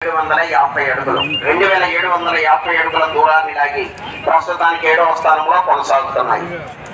ఏడు వందల యాభై అడుగులు రెండు వేల ఏడు వందల యాభై అడుగుల దూరాన్ని లాగి ప్రస్తుతానికి ఏడవ స్థానంలో కొనసాగుతున్నాయి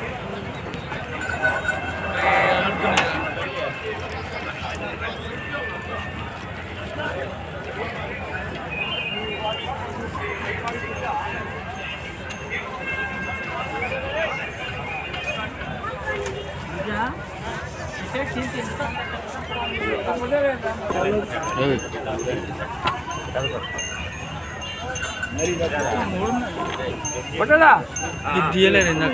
ఇది తీయలేదు ఇందాక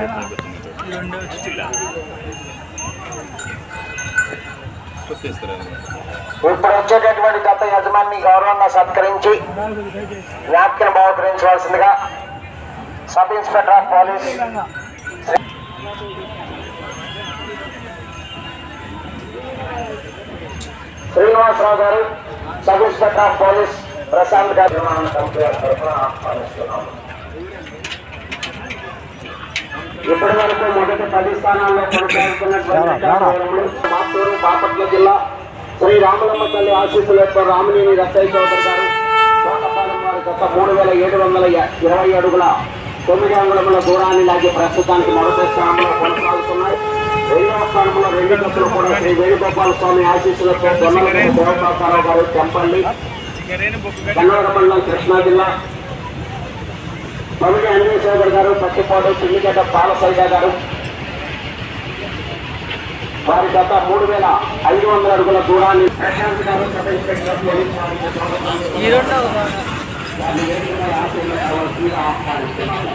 ఇప్పుడు వచ్చేటటువంటి గత యజమాని గౌరవంగా సత్కరించి జ్ఞాపకం బహుకరించవలసిందిగా sub inspector of police Srinivasarao గారు sub inspector of police Prashanth గారు మనం కంపెనీ తరఫున ఆహ్వానిస్తున్నాము ఇప్పటి వరకు మొదటి పది స్థానాల్లో కొనసాగుతున్నటువంటి కార్యక్రమంలో మాత్తూరు బాపట్ల జిల్లా శ్రీ రామలమ్మ తల్లి ఆశీస్సులతో రామినేని రత్తయ్య చౌదరి గారు తోటపాలెం వారి గత మూడు వేల ఏడు వందల ఇరవై అడుగుల తొమ్మిది అంగుళముల దూరాన్ని లాగి ప్రస్తుతానికి మొదటి స్థానంలో కొనసాగుతున్నాయి రెండవ స్థానంలో రెండు దశలు కూడా శ్రీ వేణుగోపాల స్వామి ఆశీస్సులతో దొన్నలగడ్డ దేవతారావు గారు చెంపల్లి కన్నడ మండలం కృష్ణా జిల్లా మొదటి అంజనీ చౌదరి గారు పచ్చిపాడు పిల్లిగడ్డ పాలసైగా గారు వారి గత మూడు వేల ఐదు వందల అడుగుల దూరాన్ని ప్రశాంత్ గారు సబ్ ఇన్స్పెక్టర్ ఆఫ్ పోలీస్ వారికి స్వాగతం. ఈ రెండు వారిని వేదికపై ఆశీర్వదించవలసిందిగా ఆహ్వానిస్తున్నాము.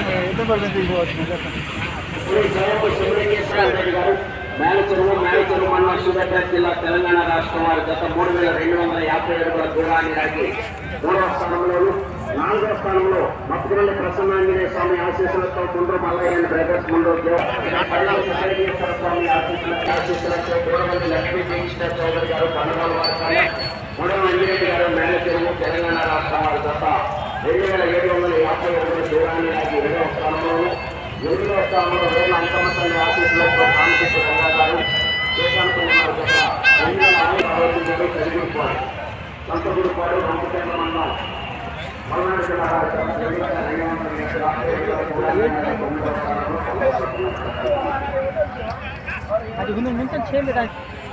శ్రీ జయము శివలింగేశ్వర రెడ్డి గారు మేలచెరువు మేలచెరువు మండలం సూర్యాపేట జిల్లా తెలంగాణ రాష్ట్రం వారి గత మూడు వేల రెండు వందల యాభై అడుగుల దూరాన్ని లాగి మూడవ స్థానంలోను నాలుగవ స్థానంలో మత్తుగల్లి ప్రసన్నాంజనేయ స్వామి ఆశీస్సులతో కుండ్రు మల్లయ్య అండ్ బ్రదర్స్ ముందు పల్లం శివలింగేశ్వర స్వామి ఆశీస్సుల ఆశీస్సులతో గోడవల్లి లక్ష్మీ జయించిన చౌదరి గారు పన్నెండు వారి మూడవ అంజిరెడ్డి గారు మేలచెరువు తెలంగాణ రాష్ట్రం వారి గత రెండు వేల ఏడు వందల యాభై అడుగుల దూరాన్ని లాగి ఏడవ స్థానంలోను ఎనిమిదవ స్థానంలో వేల అంకమతల్లి ఆశీస్సులతో కాంతిపు రంగా గారు దేశానికి ఉన్నారు గత రెండు వేల ఆరు ఆరోగ్యంపై కలిగిపోయి సంతగుడిపాడు రంపచేట మండలం మలనాడు జిల్లా రాష్ట్రం రెండు వేల రెండు వందల ఎనిమిది తొమ్మిదవ స్థానంలో కొనసాగుతున్నారు. అది ముందు ముందు చేయలేదు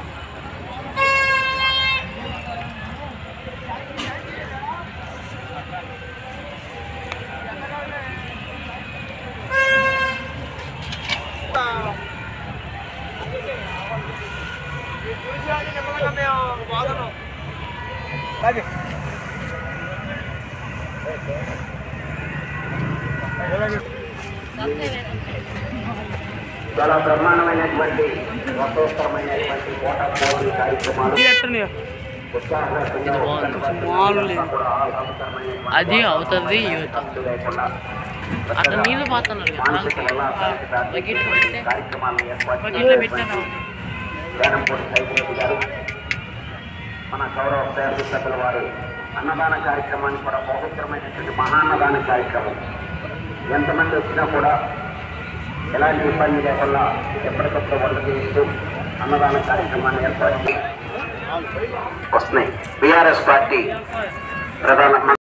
చాలా బ్రహ్మాండమైనటువంటి రసోత్తరమైనటువంటి కోట పోటీ కార్యక్రమాలు మామూలు లేదు. అది అవుతుంది యువత అట్లా నీళ్ళు పోతున్నారు కదా బకెట్ పెడితే బకెట్లో పెట్టాను వేనంపూడి సైకిరెడ్డి గారు మన గౌరవ శాసన సభ్యుల వారు అన్నదాన కార్యక్రమాన్ని కూడా పవిత్రమైనటువంటి మహాన్నదాన కార్యక్రమం ఎంతమంది వచ్చినా కూడా ఎలాంటి ఇబ్బంది లేకుండా ఎప్పటికప్పుడు వంట చేస్తూ అన్నదాన కార్యక్రమాన్ని ఏర్పాటు చేసి వస్తున్నాయి బీఆర్ఎస్ పార్టీ ప్రధాన